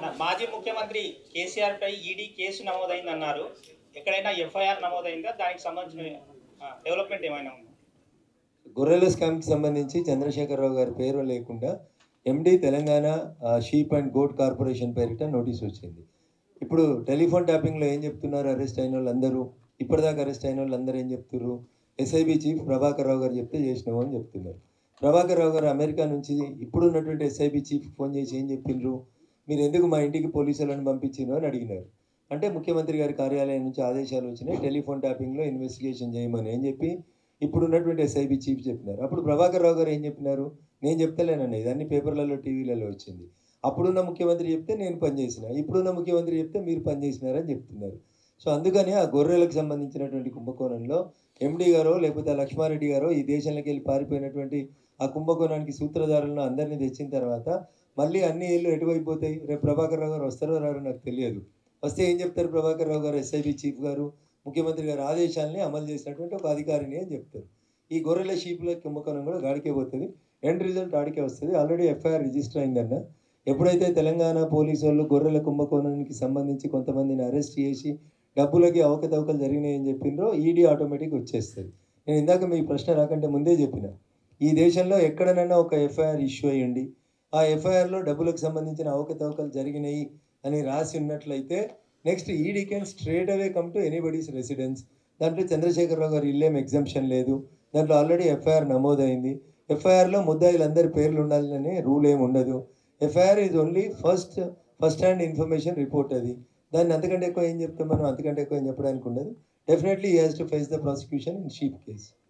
మాజీ ముఖ్యమంత్రి కేసీఆర్ పై ED case నమోదైంది అన్నారు ఎక్కడైనా ఎఫ్ఐఆర్ నమోదైందా దానికి సంబంధించిన ఆ, డెవలప్మెంట్ ఏమైనా ఉందా గొర్రెల స్కామ్కి సంబంధించి చంద్రశేఖరరావు గారి పేరు లేకుండా MD Telangana sheep and goat corporation పేరిట నోటీస్ వచ్చింది ఇప్పుడు టెలిఫోన్ ట్యాపింగ్లో ఏం చెప్తున్నారు అరెస్ట్ అయిన వాళ్ళందరూ ఇప్పటిదాకా అరెస్ట్ అయిన వాళ్ళందరూ ఏం చెప్తున్నారు ఎస్ఐబి చీఫ్ ప్రభాకర్ రావు గారు చెప్తే చేసినాము అని చెప్తున్నారు ప్రభాకర్ రావు గారు అమెరికా నుంచి ఇప్పుడు ఉన్నటువంటి ఎస్ఐబి చీఫ్ ఫోన్ చేసి ఏం చెప్పిండ్రు మీరు ఎందుకు మా ఇంటికి పోలీసులను పంపించిండ్రు అని అడిగినారు అంటే ముఖ్యమంత్రి గారి కార్యాలయం నుంచి ఆదేశాలు వచ్చినాయి టెలిఫోన్ ట్యాపింగ్లో ఇన్వెస్టిగేషన్ చేయమని ఏం చెప్పి ఇప్పుడు ఉన్నటువంటి ఎస్ఐబి చీఫ్ చెప్పినారు అప్పుడు ప్రభాకర్ రావు గారు ఏం చెప్పినారు నేను చెప్తలేనండి ఇదన్నీ పేపర్లలో టీవీలలో వచ్చింది అప్పుడున్న ముఖ్యమంత్రి చెప్తే నేను పనిచేసిన ఇప్పుడున్న ముఖ్యమంత్రి చెప్తే మీరు పనిచేసినారని చెప్తున్నారు సో అందుకని ఆ గొర్రెలకు సంబంధించినటువంటి కుంభకోణంలో ఎండి గారో లేకపోతే ఆ లక్ష్మారెడ్డి గారో ఈ దేశంలోకి వెళ్ళి పారిపోయినటువంటి ఆ కుంభకోణానికి సూత్రధారులను అందరినీ తెచ్చిన తర్వాత మళ్ళీ అన్ని ఇళ్ళు ఎటువైపు పోతాయి రేపు ప్రభాకర్ రావు గారు వస్తారో రారో నాకు తెలియదు వస్తే ఏం చెప్తారు ప్రభాకర్ రావు గారు ఎస్ఐబి చీఫ్ గారు ముఖ్యమంత్రి గారి ఆదేశాలని అమలు చేసినటువంటి ఒక అధికారిని అని చెప్తారు ఈ గొర్రెల షీపుల కుంభకోణం కూడా గాడికే పోతుంది ఎండ్ రిజల్ట్ ఆడికే వస్తుంది ఆల్రెడీ ఎఫ్ఐఆర్ రిజిస్టర్ అయిందన్న ఎప్పుడైతే తెలంగాణ పోలీసు వాళ్ళు గొర్రెల కుంభకోణానికి సంబంధించి కొంతమందిని అరెస్ట్ చేసి డబ్బులకి అవకతవకలు జరిగినాయని చెప్పిండ్రో ఈడీ ఆటోమేటిక్ వచ్చేస్తుంది నేను ఇందాక మీ ప్రశ్న రాకంటే ముందే చెప్పిన ఈ దేశంలో ఎక్కడనైనా ఒక ఎఫ్ఐఆర్ ఇష్యూ అయ్యండి ఆ ఎఫ్ఐఆర్లో డబ్బులకు సంబంధించిన అవకతవకలు జరిగినాయి అని రాసి ఉన్నట్లయితే next ED can straight away come to anybody's residence దాంట్లో చంద్రశేఖరరావు గారు ఇల్లేం ఎగ్జామ్షన్ లేదు దాంట్లో ఆల్రెడీ ఎఫ్ఐఆర్ నమోదైంది ఎఫ్ఐఆర్లో ముద్దాయిలందరి పేర్లు ఉండాలని రూల్ ఏమి ఉండదు FIR is only first first hand information report అది దాన్ని అంతకంటే ఎక్కువ ఏం చెప్తాం మనం అంతకంటే ఎక్కువ ఏం చెప్పడానికి ఉండదు definitely he has to face the prosecution in sheep case